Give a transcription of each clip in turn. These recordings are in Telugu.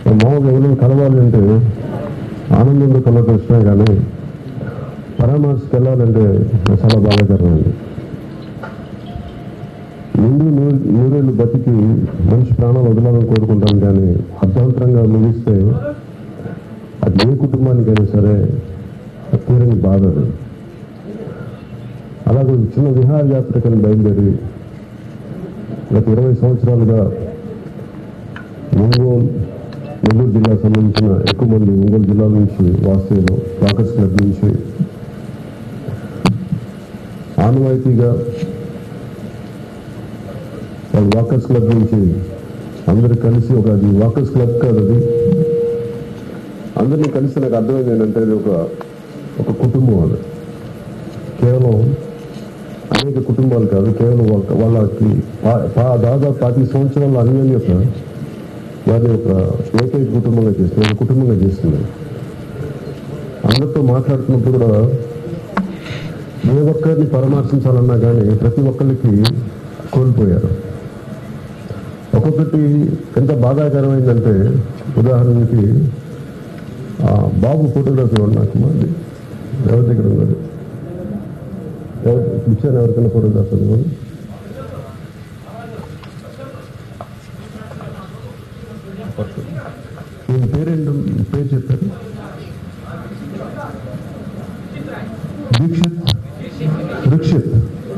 మామూలుగా ఎవరైనా కలవాలంటే ఆనందంలో కలవడం ఇష్టమే కానీ పరామర్శకి వెళ్ళాలంటే చాలా బాధాకరమైంది ముందు నూ- నూరేళ్ళు బతికి మనిషి ప్రాణాలు వదలాలని కోరుకుంటాను కానీ అర్ధాంతరంగా ముగిస్తే అది ఏ కుటుంబానికైనా సరే తీరని బాధ అది అలాగే ఒక చిన్న విహారయాత్రకని బయలుదేరి గత ఇరవై సంవత్సరాలుగా ఒంగోలు నెల్లూరు జిల్లాకు సంబంధించిన ఎక్కువ మంది ఒంగోలు జిల్లా నుంచి వాస్తవ్యులు వాకర్స్ క్లబ్ నుంచి ఆనవాయితీగా వాళ్ళు వాకర్స్ క్లబ్ నుంచి అందరూ కలిసి ఒక అది వాకర్స్ క్లబ్ కాదు అది అందరినీ కలిసి నాకు అర్థమైంది ఏంటంటే అది ఒక ఒక కుటుంబం అది కేవలం అనేక కుటుంబాలు కాదు కేవలం వాళ్ళ- వాళ్ళకి పా- పా- దాదాపు పాతి సంవత్సరాల అన్యోన్యత వారిని ఒక ఏకైక కుటుంబంగా చేస్తుంది ఒక కుటుంబంగా చేస్తుంది అందరితో మాట్లాడుతున్నప్పుడు కూడా ఏ ఒక్కరిని పరామర్శించాలన్నా కానీ ప్రతి ఒక్కరికి కోల్పోయారు ఒక్కొక్కటి ఎంత బాధాకరమైందంటే ఉదాహరణకి ఆ బాబు ఫోటోగ్రఫీ ఉంది నాకు మరి ఎవరి దగ్గర ఉన్నది ఎవరు ఇచ్చారు ఎవరికైనా ఫోటోగ్రాఫ్ అది మీ పేరేంటి మీ పేరు చెప్పారు దీక్షిత్ దీక్షిత్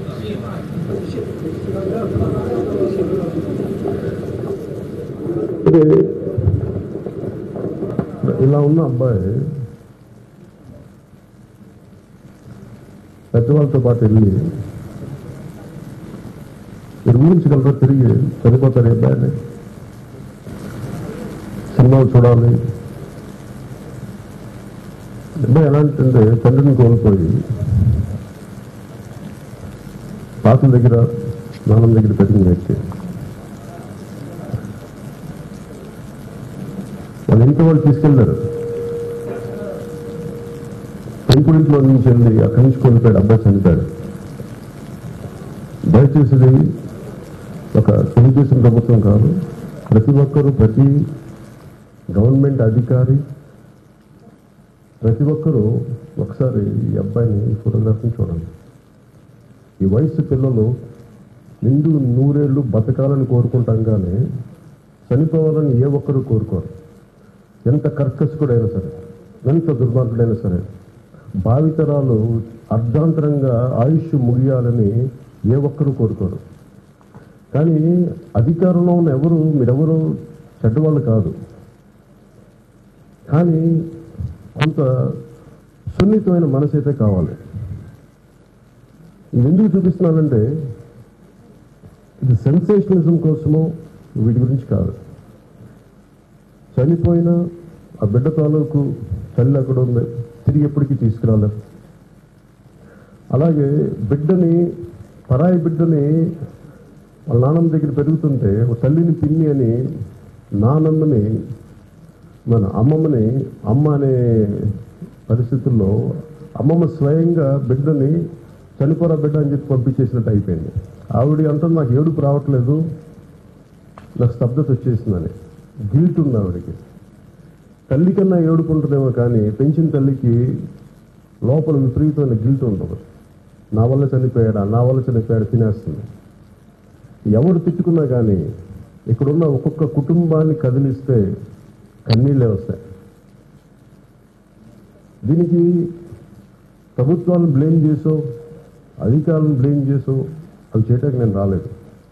ఇది ఇలా ఉన్న అబ్బాయి పెద్దవాళ్ళతో పాటు వెళ్ళి మీరు ఊహించగలరా తిరిగి చనిపోతారు ఈ అబ్బాయిని సినిమాలు చూడాలి అబ్బాయి ఎలాంటింటే తండ్రిని కోల్పోయి తాతల దగ్గర నాన్నల దగ్గర పెరిగిన వ్యక్తి వాళ్ళ ఇంట్లో వాళ్ళు తీసుకెళ్లారు పెంకుడింట్లో నుంచి వెళ్ళి అక్కడి నుంచి కోల్పోయాడు అబ్బాయి చనిపోయాడు దయచేసి ఇది ఒక తెలుగుదేశం ప్రభుత్వం కాదు ప్రతి ఒక్కరూ ప్రతి గవర్నమెంట్ అధికారి ప్రతి ఒక్కరూ ఒకసారి ఈ అబ్బాయిని ఈ ఫోటోగ్రాఫ్ని చూడండి ఈ వయసు పిల్లలు నిండు నూరేళ్లు బతకాలని కోరుకుంటాం కానీ చనిపోవాలని ఏ ఒక్కరూ కోరుకోరు ఎంత కర్కశకుడైనా సరే ఎంత దుర్మార్గుడైనా సరే భావితరాలు అర్ధాంతరంగా ఆయుష్ ముగియాలని ఏ ఒక్కరూ కోరుకోరు కానీ అధికారంలో ఉన్న ఎవరు మీరెవరు చెడ్డవాళ్ళు కాదు కానీ కొంత సున్నితమైన మనసు అయితే కావాలి ఇది ఎందుకు చూపిస్తున్నానంటే ఇది సెన్సేషనలిజం కోసమో వీటి గురించి కాదు చనిపోయిన ఆ బిడ్డ తాలూకు తల్లి అక్కడ ఉంది తిరిగి ఎప్పటికీ తీసుకురాలేరు అలాగే బిడ్డని పరాయి బిడ్డని వాళ్ళ నాన్నమ్మ దగ్గర పెరుగుతుంటే ఒక తల్లిని పిన్ని అని నానమ్మని మన అమ్మమ్మని అమ్మ అనే పరిస్థితుల్లో అమ్మమ్మ స్వయంగా బిడ్డని చనిపోరా బిడ్డ అని చెప్పి పంపించేసినట్టు అయిపోయింది ఆవిడ అంతా నాకు ఏడుపు రావట్లేదు నాకు స్తబ్దత వచ్చేసిందని గిల్ట్ ఉంది ఆవిడకి తల్లి కన్నా ఏడుపు ఉంటుందేమో కానీ పెంచిన తల్లికి లోపల విపరీతమైన గిల్ట్ ఉండదు నా వల్ల చనిపోయాడా నా వల్ల చనిపోయాడు తినేస్తుంది ఎవరు తిట్టుకున్నా కానీ ఇక్కడున్న ఒక్కొక్క కుటుంబాన్ని కదిలిస్తే కన్నీళ్ళే వస్తాయి దీనికి ప్రభుత్వాలను బ్లేమ్ చేసో అధికారులను బ్లేమ్ చేసో అవి చేయడానికి నేను రాలేదు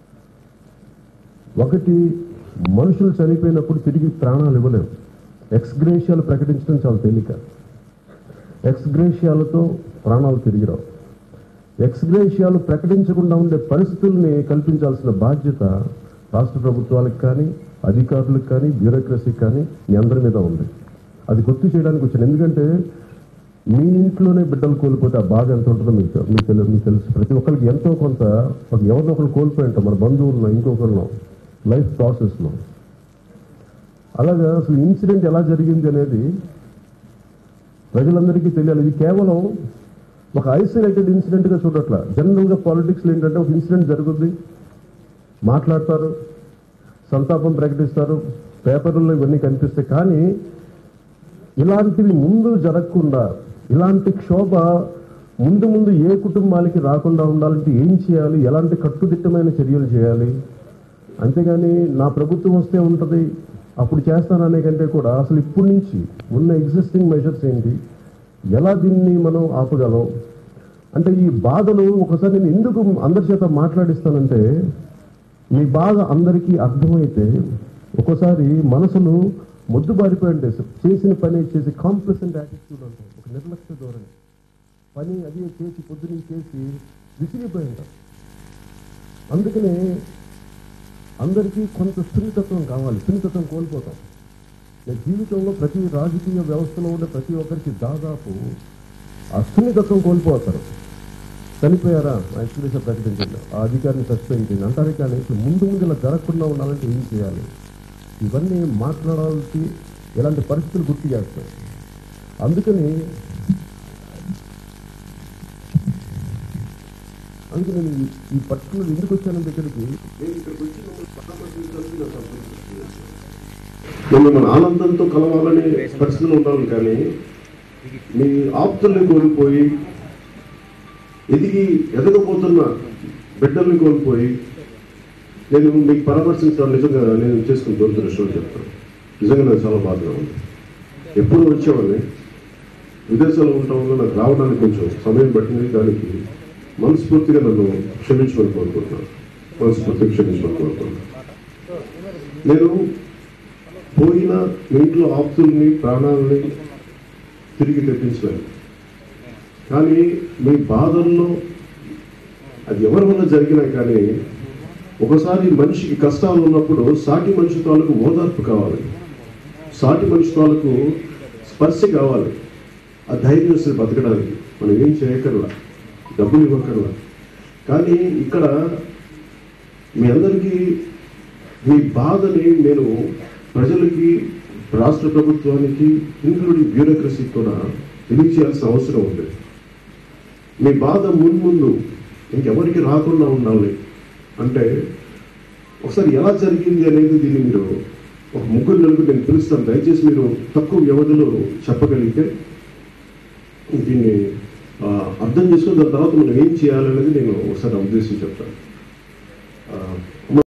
ఒకటి మనుషులు చనిపోయినప్పుడు తిరిగి ప్రాణాలు ఇవ్వలేవు ఎక్స్గ్రేషియాలు ప్రకటించడం చాలా తేలిక ఎక్స్గ్రేషియాలతో ప్రాణాలు తిరిగి రావు ఎక్స్గ్రేషియాలు ప్రకటించకుండా ఉండే పరిస్థితుల్ని కల్పించాల్సిన బాధ్యత రాష్ట్ర ప్రభుత్వాలకు కానీ అధికారులకు కానీ బ్యూరోక్రసీకి కానీ మీ అందరి మీద ఉంది అది గుర్తు చేయడానికి వచ్చాను ఎందుకంటే మీ ఇంట్లోనే బిడ్డలు కోల్పోతే ఆ బాధ ఎంత ఉంటుందో మీకు తె- మీకు తెలుసు మీకు తెలుసు ప్రతి ఒక్కరికి ఎంతో కొంత ఒక ఎవరినో ఒకరు కోల్పోయి ఉంటాం మన బంధువులను ఇంకొకరిలో లైఫ్ ప్రాసెస్లో అలాగా అసలు ఇన్సిడెంట్ ఎలా జరిగింది అనేది ప్రజలందరికీ తెలియాలి ఇది కేవలం ఒక ఐసోలేటెడ్ ఇన్సిడెంట్గా చూడట్లా జనరల్గా పాలిటిక్స్లో ఏంటంటే ఒక ఇన్సిడెంట్ జరుగుద్ది మాట్లాడతారు సంతాపం ప్రకటిస్తారు పేపర్లో ఇవన్నీ కనిపిస్తాయి కానీ ఇలాంటివి ముందు జరగకుండా ఇలాంటి క్షోభ ముందు ముందు ఏ కుటుంబాలకి రాకుండా ఉండాలంటే ఏం చేయాలి ఎలాంటి కట్టుదిట్టమైన చర్యలు చేయాలి అంతేగాని నా ప్రభుత్వం వస్తే ఉంటుంది అప్పుడు చేస్తాననే కంటే కూడా అసలు ఇప్పటి నుంచి ఉన్న ఎగ్జిస్టింగ్ మెజర్స్ ఏంటి ఎలా దీన్ని మనం ఆపగలం అంటే ఈ బాధలు ఒకసారి నేను ఎందుకు అందరి చేత మాట్లాడిస్తానంటే మీ బాధ అందరికీ అర్థమైతే ఒక్కోసారి మనసులు మొద్దుబారిపోయి ఉంటాయి చేసిన పని చేసి కాంప్లసెంట్ యాటిట్యూడ్ అంటాం ఒక నిర్లక్ష్య ధోరణి పని అది చేసి పొద్దున చేసి విసిగిపోయి ఉంటారు అందుకనే అందరికీ కొంత సున్నితత్వం కావాలి సున్నితత్వం కోల్పోతాం నేను జీవితంలో ప్రతి రాజకీయ వ్యవస్థలో ఉండే ప్రతి ఒక్కరికి దాదాపు ఆ సున్నితత్వం కోల్పోతారు చనిపోయారా ఎక్స్ప్రెషన్ ప్రకటించండి ఆ అధికారిని సస్పెండ్ చేయండి అంటారే కానీ ఇప్పుడు ముందు ముందు ఇలా జరగకుండా ఉండాలంటే ఏం చేయాలి ఇవన్నీ మాట్లాడాల్సి ఇలాంటి పరిస్థితులు గుర్తు చేస్తాయి అందుకని అందుకే నేను ఈ- ఈ పర్టికులర్ ఎందుకు వచ్చానంటే ఇక్కడికి నేను ఇక్కడికి వచ్చి మిమ్మల్ని పరామర్శించాలని నా సంతోషం. నేను మిమ్మల్ని ఆనందంతో కలవాలనే పరిస్థితులు ఉండాలి కానీ మీ ఆప్తుల్ని కోల్పోయి ఎదిగి ఎదగబోతున్న బిడ్డల్ని కోల్పోయి నేను మీకు పరామర్శించడం నిజంగా నేను చేసుకుని దురదృష్టం చెప్తాను నిజంగా నాకు చాలా బాధగా ఉంది ఎప్పుడు వచ్చేవాడిని విదేశాల్లో ఉండటం వల్ల నాకు రావడానికి కొంచెం సమయం పట్టింది దానికి మనస్ఫూర్తిగా నన్ను క్షమించమని కోరుకుంటున్నాను మనస్ఫూర్తిగా క్షమించమని కోరుకుంటున్నాను నేను పోయిన మీ ఇంట్లో ఆప్తుల్ని ప్రాణాలని తిరిగి తెప్పించలేను కానీ మీ బాధల్లో అది ఎవరి వల్ల జరిగినా కానీ ఒకసారి మనిషికి కష్టాలు ఉన్నప్పుడు సాటి మనిషి తాలూకు ఓదార్పు కావాలి సాటి మనిషి తాలూకు స్పర్శ కావాలి ఆ ధైర్యం వస్తుంది బతకడానికి మనం ఏం చేయకర్లా డబ్బులు ఇవ్వకర్లా కానీ ఇక్కడ మీ అందరికీ మీ బాధని నేను ప్రజలకి రాష్ట్ర ప్రభుత్వానికి ఇంక్లూడింగ్ బ్యూరోక్రసీకి కూడా తెలియచేయాల్సిన అవసరం ఉంది మీ బాధ మున్ముందు ఇంకెవరికి రాకుండా ఉండాలి అంటే ఒకసారి ఎలా జరిగింది అనేది దీన్ని మీరు ఒక ముగ్గురు నలుగురు నేను పిలుస్తాను దయచేసి మీరు తక్కువ వ్యవధిలో చెప్పగలిగితే దీన్ని ఆ, అర్థం చేసుకుని దాని తర్వాత మనం ఏం చేయాలనేది నేను ఒకసారి నా ఉద్దేశం చెప్తాను ఆ,